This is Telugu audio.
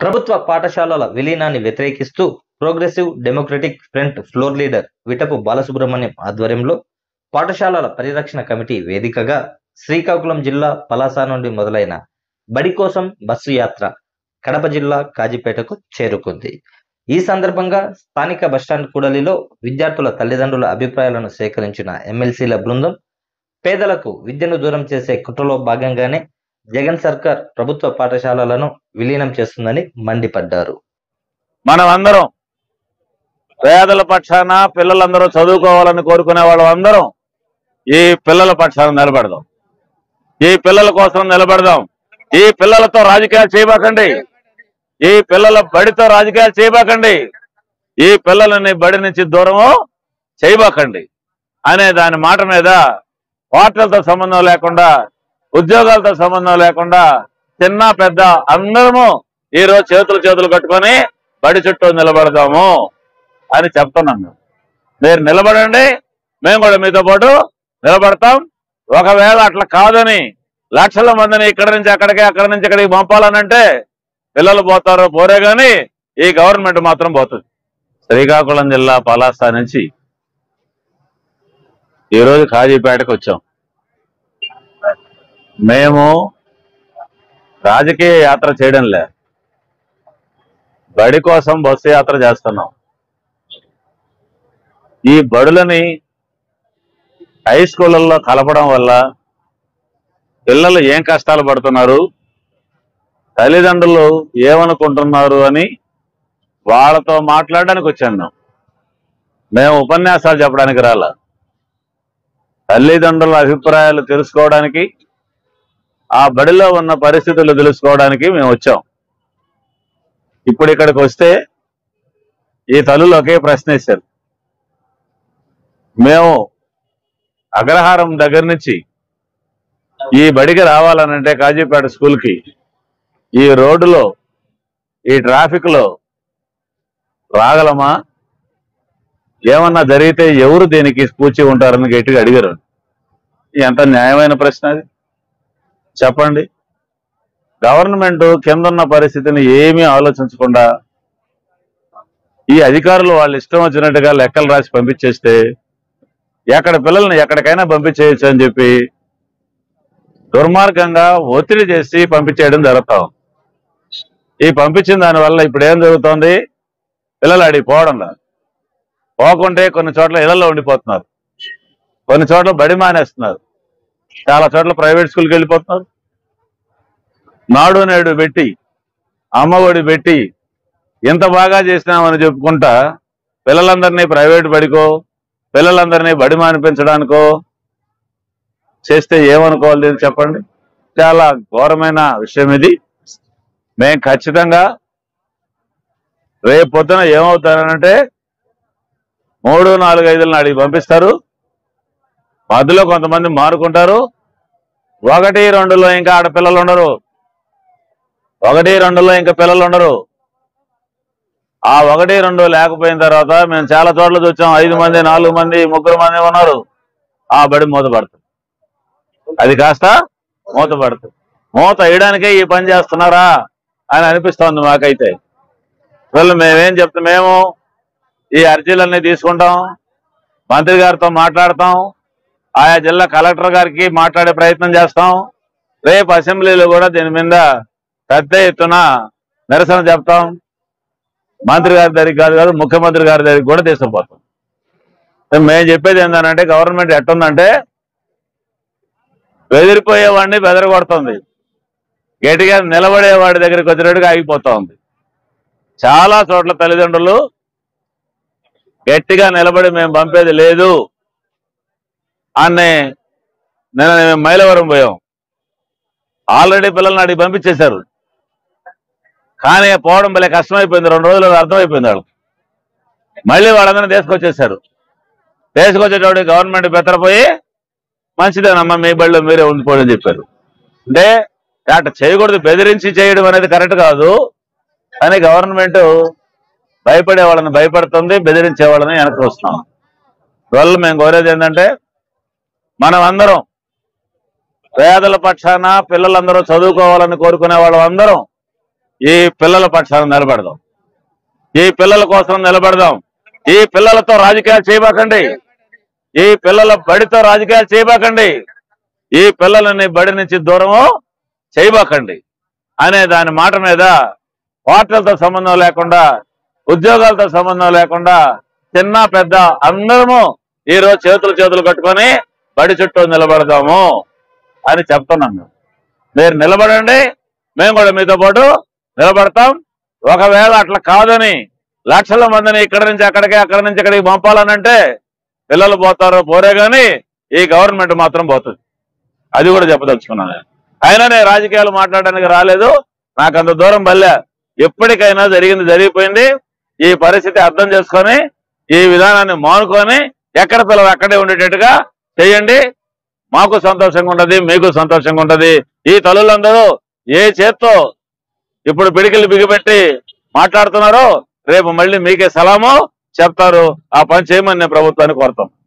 ప్రభుత్వ పాఠశాలల విలీనాన్ని వ్యతిరేకిస్తూ progressive democratic front floor leader Vitapu Balasubrahmanyam ఆధ్వర్యంలో పాఠశాలల పరిరక్షణ కమిటీ వేదికగా శ్రీకాకుళం జిల్లా పలాస నుండి మొదలైన బడి కోసం బస్సు యాత్ర కడప జిల్లా కాజీపేటకు చేరుకుంది ఈ సందర్భంగా స్థానిక బస్టాండ్ కూడలిలో విద్యార్థుల తల్లిదండ్రుల అభిప్రాయాలను సేకరించిన ఎమ్మెల్సీల బృందం పేదలకు విద్యను దూరం చేసే కుట్రలో భాగంగానే జగన్ సర్కార్ ప్రభుత్వ పాఠశాలలను విలీనం చేస్తుందని మండిపడ్డారు మనం అందరం పేదల పక్షాన పిల్లలందరూ చదువుకోవాలని కోరుకునే వాళ్ళం అందరం ఈ పిల్లల పక్షాన నిలబడదాం ఈ పిల్లల కోసం నిలబడదాం ఈ పిల్లలతో రాజకీయాలు చేయబాకండి ఈ పిల్లల బడితో రాజకీయాలు చేయబాకండి ఈ పిల్లలని బడి నుంచి దూరము చేయబాకండి అనే దాని మాట మీద పార్టీలతో సంబంధం లేకుండా ఉద్యోగాలతో సంబంధం లేకుండా చిన్న పెద్ద అందరము ఈ రోజు చేతులు చేతులు కట్టుకొని బడి చుట్టూ నిలబడదాము అని చెప్తున్నాను మీరు నిలబడండి మేము కూడా మీతో పాటు నిలబడతాం ఒకవేళ అట్లా కాదని లక్షల మందిని ఇక్కడ నుంచి అక్కడికి అక్కడి నుంచి ఇక్కడికి పంపాలనంటే పిల్లలు పోతారో పోరే గాని ఈ గవర్నమెంట్ మాత్రం పోతుంది శ్రీకాకుళం జిల్లా పలాస నుంచి ఈరోజు కాజీపేటకు వచ్చాం మేము రాజకీయ యాత్ర చేయడం లే బడి కోసం బస్సు యాత్ర చేస్తున్నాం ఈ బడులని హై స్కూళ్ళల్లో కలపడం వల్ల పిల్లలు ఏం కష్టాలు పడుతున్నారు తల్లిదండ్రులు ఏమనుకుంటున్నారు అని వాళ్ళతో మాట్లాడడానికి వచ్చాను మేము. మేము ఉపన్యాసాలు చెప్పడానికి రాలా తల్లిదండ్రుల అభిప్రాయాలు తెలుసుకోవడానికి ఆ బడిలో ఉన్న పరిస్థితులు తెలుసుకోవడానికి మేము వచ్చాం ఇప్పుడు ఇక్కడికి వస్తే ఈ తల్లులు ఒకే ప్రశ్న వేశారు మేము అగ్రహారం దగ్గర నుంచి ఈ బడికి రావాలనంటే కాజీపేట స్కూల్కి ఈ రోడ్డులో ఈ ట్రాఫిక్ లో రాగలమా ఏమన్నా జరిగితే ఎవరు దీనికి పూచి ఉంటారని గట్టిగా అడిగారు ఎంత న్యాయమైన ప్రశ్న అది చెప్పండి గవర్నమెంట్ కిందన్న పరిస్థితిని ఏమీ ఆలోచించకుండా ఈ అధికారులు వాళ్ళు ఇష్టం వచ్చినట్టుగా లెక్కలు రాసి పంపించేస్తే ఎక్కడ పిల్లల్ని ఎక్కడికైనా పంపించేయచ్చు అని చెప్పి దుర్మార్గంగా ఒత్తిడి చేసి పంపించేయడం జరుగుతాం ఈ పంపించిన దానివల్ల ఇప్పుడు ఏం జరుగుతోంది పిల్లలు అడిగి పోవడం లేదు పోకుంటే కొన్ని చోట్ల ఇళ్లలో ఉండిపోతున్నారు కొన్ని చోట్ల బడి మానేస్తున్నారు చాలా చోట్ల ప్రైవేట్ స్కూల్కి వెళ్ళిపోతున్నారు నాడు నేడు పెట్టి అమ్మఒడి పెట్టి ఇంత బాగా చేసినామని చెప్పుకుంటా పిల్లలందరినీ ప్రైవేట్ బడికో పిల్లలందరినీ బడి మానిపించడానికో చేస్తే ఏమనుకోవాలి దీన్ని చెప్పండి చాలా ఘోరమైన విషయం ఇది మేము ఖచ్చితంగా రేపు పొద్దున ఏమవుతారనంటే మూడు నాలుగు ఐదులను అడిగి పంపిస్తారు మధ్యలో కొంతమంది మారుకుంటారు ఒకటి రెండులో ఇంకా ఆడపిల్లలు ఉండరు ఒకటి రెండులో ఇంకా పిల్లలు ఉండరు ఆ ఒకటి రెండు లేకపోయిన తర్వాత మేము చాలా చోట్ల చూసాం ఐదు మంది నాలుగు మంది ముగ్గురు మంది ఉన్నారు ఆ బడి మూతపడుతుంది అది కాస్త మూతపడుతుంది మూత వేయడానికే ఈ పని చేస్తున్నారా అని అనిపిస్తోంది మాకైతే వీళ్ళు మేమేం చెప్తాం మేము ఈ అర్జీలన్నీ తీసుకుంటాం మంత్రి గారితో మాట్లాడతాం ఆయా జిల్లా కలెక్టర్ గారికి మాట్లాడే ప్రయత్నం చేస్తాం రేపు అసెంబ్లీలో కూడా దీని మీద పెద్ద ఎత్తున నిరసన చెప్తాం మంత్రి గారి దగ్గరికి కాదు కాదు ముఖ్యమంత్రి గారి దగ్గరికి కూడా తీసుకుపోతాం మేము చెప్పేది ఏంటంటే గవర్నమెంట్ ఎట్టుందంటే బెదిరిపోయేవాడిని బెదరగొడుతుంది గట్టిగా నిలబడే వాడి దగ్గరికి వచ్చినట్టుగా ఆగిపోతా ఉంది చాలా చోట్ల తల్లిదండ్రులు గట్టిగా నిలబడి మేము పంపేది లేదు అనే నిన్న మేము మైలవరం పోయాం ఆల్రెడీ పిల్లల్ని అడిగి పంపించేశారు కానీ పోవడం భలే కష్టమైపోయింది రెండు రోజులు అర్థమైపోయింది వాళ్ళకి మళ్ళీ వాళ్ళందరినీ తీసుకొచ్చేసారు తీసుకొచ్చేటప్పుడు గవర్నమెంట్ బెత్తరపోయి మంచిదేనమ్మా మీ బడిలో మీరే ఉండిపోండి అని చెప్పారు అంటే అట్లా చేయకూడదు బెదిరించి చేయడం అనేది కరెక్ట్ కాదు అని గవర్నమెంట్ భయపడే వాళ్ళని భయపడుతుంది బెదిరించే వాళ్ళని వెనక్కి వస్తున్నాం వల్ల మేము కోరేది ఏంటంటే మనం అందరం పేదల పక్షాన పిల్లలందరూ చదువుకోవాలని కోరుకునే వాళ్ళం అందరం ఈ పిల్లల పక్షాన నిలబడదాం ఈ పిల్లల కోసం నిలబడదాం ఈ పిల్లలతో రాజకీయాలు చేయబాకండి ఈ పిల్లల బడితో రాజకీయాలు చేయబాకండి ఈ పిల్లలని బడి నుంచి దూరము చేయబాకండి అనే దాని మాట మీద పార్టీలతో సంబంధం లేకుండా ఉద్యోగాలతో సంబంధం లేకుండా చిన్న పెద్ద అందరము ఈ రోజు చేతులు చేతులు కట్టుకొని బడి చుట్టూ నిలబడదాము అని చెప్తున్నాను మీరు నిలబడండి మేము కూడా మీతో పాటు నిలబడతాం ఒకవేళ అట్లా కాదని లక్షల మందిని ఇక్కడ నుంచి అక్కడికి అక్కడి నుంచి ఇక్కడికి పంపాలనంటే పిల్లలు పోతారో పోరే గాని ఈ గవర్నమెంట్ మాత్రం పోతుంది అది కూడా చెప్పదలుచుకున్నాను నేను. అయినా నేను రాజకీయాలు మాట్లాడడానికి రాలేదు నాకు అంత దూరం బల్లే ఎప్పటికైనా జరిగింది జరిగిపోయింది ఈ పరిస్థితి అర్థం చేసుకొని ఈ విధానాన్ని మానుకొని ఎక్కడ పిల్లలు అక్కడే ఉండేటట్టుగా చేయండి మాకు సంతోషంగా ఉంటది మీకు సంతోషంగా ఉంటది ఈ తల్లులందరూ ఏ చేత్తో ఇప్పుడు పిడికిలు బిగిపెట్టి మాట్లాడుతున్నారో రేపు మళ్ళీ మీకే సలాము చెప్తారు ఆ పని చేయమని నేను ప్రభుత్వాన్ని కోరుతాం